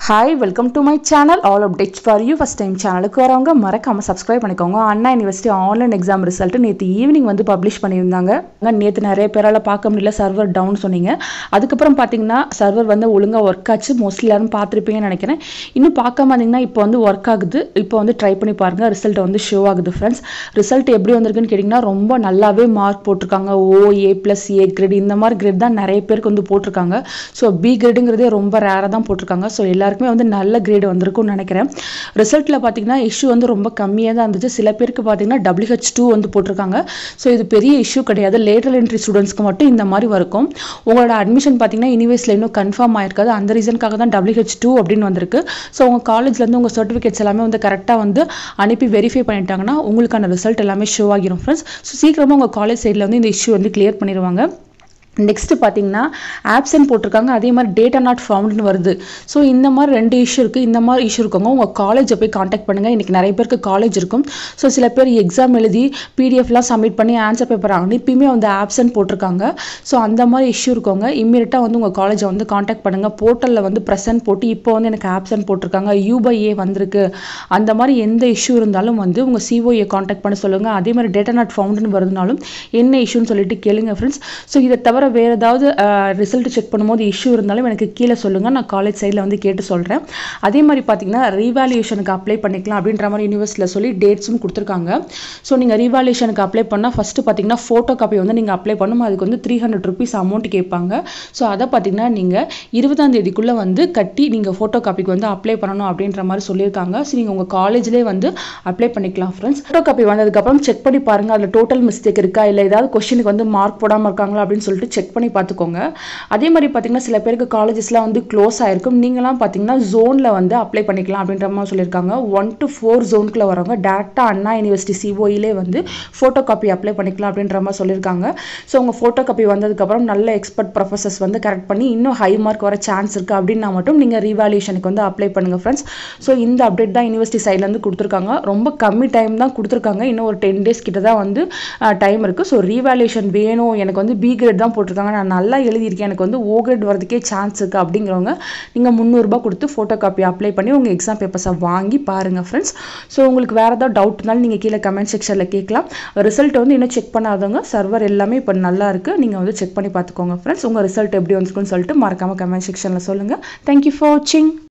hi welcome to my channel all updates for you first time சேனலுக்கு வரவங்க மறக்காமல் subscribe பண்ணிக்கோங்க Anna university online exam result நேற்று evening வந்து பப்ளிஷ் பண்ணியிருந்தாங்க நேற்று நிறைய பேரால் பார்க்க முடியல சர்வர் டவுன் சொன்னீங்க அதுக்கப்புறம் பார்த்தீங்கன்னா சர்வர் வந்து ஒழுங்காக ஒர்க் ஆச்சு மோஸ்ட்லி எல்லாரும் பார்த்துருப்பீங்கன்னு நினைக்கிறேன் இன்னும் பார்க்காம இருந்தீங்கன்னா இப்போ வந்து ஒர்க் ஆகுது இப்போ வந்து ட்ரை பண்ணி பாருங்கள் ரிசல்ட் வந்து ஷோ ஆகுது ஃப்ரெண்ட்ஸ் ரிசல்ட் எப்படி வந்திருக்குன்னு கேட்டிங்கன்னா ரொம்ப நல்லாவே மார்க் போட்டிருக்காங்க ஓ ஏ ப்ளஸ் ஏ கிரேட் இந்த மாதிரி கிரேட் தான் நிறைய பேருக்கு வந்து போட்டிருக்காங்க ஸோ பி கிரேடுங்கிறதே ரொம்ப ரேராக தான் போட்டிருக்காங்க ஸோ எல்லாருக்குமே வந்து நல்ல கிரேடு வந்திருக்கும்னு நினைக்கிறேன் ரிசல்ட்டில் பார்த்தீங்கன்னா இஷ்யூ வந்து ரொம்ப கம்மியாக தான் இருந்துச்சு சில பேருக்கு பார்த்தீங்கன்னா டபிள்யூஹெச் டூ வந்து போட்டிருக்காங்க ஸோ இது பெரிய இஷ்யூ கிடையாது லேட்டர் என்ட்ரி ஸ்டூடெண்ட்ஸ்க்கு மட்டும் இந்த மாதிரி இருக்கும் உங்களோட அட்மிஷன் பார்த்தீங்கன்னா யூனிவர்ஸில் இன்னும் கன்ஃபார்ம் ஆயிருக்காது அந்த ரீசனுக்காக தான் டபிள்யூஹெச் டூ அப்படின்னு வந்திருக்கு ஸோ உங்கள் காலேஜ்லேருந்து உங்கள் சர்டிஃபிகேட்ஸ் எல்லாமே வந்து கரெக்டாக வந்து அனுப்பி வெரிஃபை பண்ணிட்டாங்கன்னா உங்களுக்கான ரிசல்ட் எல்லாமே ஷோ ஆகிரும் ஃப்ரெண்ட்ஸ் ஸோ சீக்கிரமாக உங்கள் காலேஜ் சைடில் வந்து இந்த இஷ்யூ வந்து கிளியர் பண்ணிடுவாங்க நெக்ஸ்ட் பார்த்தீங்கன்னா ஆப்சன்ட் போட்டிருக்காங்க அதே மாதிரி டேட்டா நாட் ஃபவுண்ட்னு வருது ஸோ இந்த மாதிரி ரெண்டு இஷ்யூ இருக்குது இந்த மாதிரி இஷ்யூ இருக்கவங்க உங்கள் காலேஜை போய் காண்டாக்ட் பண்ணுங்கள் இன்றைக்கி நிறைய பேருக்கு காலேஜ் இருக்கும் ஸோ சில பேர் எக்ஸாம் எழுதி பிடிஎஃப்லாம் சப்மிட் பண்ணி ஆன்சர் பேப்பர் அனுப்பியுமே வந்து ஆப்சன்ட் போட்டிருக்காங்க ஸோ அந்த மாதிரி இஷ்யூ இருக்கவங்க இம்மீடியட்டாக வந்து உங்கள் காலேஜை வந்து காண்டாக்ட் பண்ணுங்கள் போர்ட்டலில் வந்து ப்ரெசன்ட் போட்டு இப்போ வந்து எனக்கு ஆப்சன்ட் போட்டிருக்காங்க யூபை ஏ வந்திருக்கு அந்த மாதிரி எந்த இஷ்யூ இருந்தாலும் வந்து உங்கள் சிஓஏ காண்டாக்ட் பண்ண சொல்லுங்கள் அதே மாதிரி டேட்டா நாட் ஃபவுண்டுன்னு வருதுனாலும் என்ன இஷ்யூன்னு சொல்லிட்டு கேளுங்க ஃப்ரெண்ட்ஸ் ஸோ இதை தவிர வேறு ஏதாவது ரிசல்ட் செக் பண்ணும்போது இஷ்யூ இருந்தாலும் எனக்கு கீழே சொல்லுங்கள் நான் காலேஜ் சைடில் வந்து கேட்டு சொல்கிறேன் அதே மாதிரி பார்த்தீங்கன்னா ரீவாலுவேஷனுக்கு அப்ளை பண்ணிக்கலாம் அப்படின்ற மாதிரி யூனிவர்ஸில் சொல்லி டேட்ஸும் கொடுத்துருக்காங்க ஸோ நீங்கள் ரீவாலுவேஷனுக்கு அப்ளை பண்ணால் ஃபஸ்ட்டு பார்த்தீங்கன்னா ஃபோட்டோ காப்பி வந்து நீங்கள் அப்ளை பண்ணணும் அதுக்கு வந்து த்ரீ ஹண்ட்ரட் ருபீஸ் அமௌண்ட் கேட்பாங்க ஸோ அதை பார்த்தீங்கன்னா நீங்கள் இருபதாம் தேதிக்குள்ளே வந்து கட்டி நீங்கள் ஃபோட்டோ காப்பிக்கு வந்து அப்ளை பண்ணணும் அப்படின்ற மாதிரி சொல்லியிருக்காங்க ஸோ நீங்கள் உங்கள் காலேஜ்லேயே வந்து அப்ளை பண்ணிக்கலாம் ஃப்ரெண்ட்ஸ் ஃபோட்டோ காப்பி வந்ததுக்கப்புறம் செக் பண்ணி பாருங்கள் அதில் டோட்டல் மிஸ்டேக் இருக்கா இல்லை ஏதாவது கொஷினுக்கு வந்து மார்க் போடாமல் இருக்காங்களா அப்படின்னு சொல்லிட்டு செக் பண்ணி பார்த்துக்கோங்க அதே மாதிரி பார்த்தீங்கன்னா சில பேருக்கு காலேஜஸ்லாம் வந்து க்ளோஸ் ஆயிருக்கும் நீங்களாம் பார்த்தீங்கன்னா ஜோனில் வந்து அப்ளை பண்ணிக்கலாம் அப்படின்ற மாதிரி சொல்லியிருக்காங்க ஒன் டு ஃபோர் ஜோனுக்குள்ளே வரவங்க டேரெக்டாக அண்ணா யூனிவர்சிட்டி சிஓயிலே வந்து ஃபோட்டோ காப்பி அப்ளை பண்ணிக்கலாம் அப்படின்ற மாதிரி சொல்லியிருக்காங்க ஸோ உங்கள் ஃபோட்டோ காப்பி வந்ததுக்கப்புறம் நல்ல எக்ஸ்பர்ட் ப்ரொஃபஸர்ஸ் வந்து கரெக்ட் பண்ணி இன்னும் ஹை மார்க் வர சான்ஸ் இருக்குது அப்படின்னா மட்டும் நீங்கள் ரீவாலுவேஷனுக்கு வந்து அப்ளை பண்ணுங்கள் ஃப்ரெண்ட்ஸ் ஸோ இந்த அப்டேட் தான் யூனிவர்சிட்டி சைட்லேருந்து கொடுத்துருக்காங்க ரொம்ப கம்மி டைம் தான் கொடுத்துருக்காங்க இன்னும் ஒரு டென் டேஸ் கிட்ட தான் வந்து டைம் இருக்குது ஸோ ரீவாலுவேஷன் வேணும் எனக்கு வந்து பி கிரேட் தான் போட்டிருக்காங்க நான் நல்லா எழுதியிருக்கேன் எனக்கு வந்து ஓ கிரேட் வரதுக்கே சான்ஸ் இருக்குது அப்படிங்கிறவங்க நீங்கள் முந்நூறுரூபா கொடுத்து ஃபோட்டோ காப்பி அப்ளை பண்ணி உங்கள் எக்ஸாம் பேப்பர்ஸை வாங்கி பாருங்கள் ஃப்ரெண்ட்ஸ் ஸோ உங்களுக்கு வேறு ஏதாவது டவுட் இருந்தாலும் நீங்கள் கீழே கமெண்ட் செக்ஷனில் கேட்கலாம் ரிசல்ட் வந்து இன்னும் செக் பண்ணாதவங்க சர்வர் எல்லாமே இப்போ நல்லா இருக்குது நீங்கள் வந்து செக் பண்ணி பார்த்துக்கோங்க ஃப்ரெண்ட்ஸ் உங்கள் ரிசல்ட் எப்படி வந்துருக்குன்னு சொல்லிட்டு மறக்காமல் கமெண்ட் செக்ஷனில் சொல்லுங்கள் தேங்க்யூ ஃபார் வாட்சிங்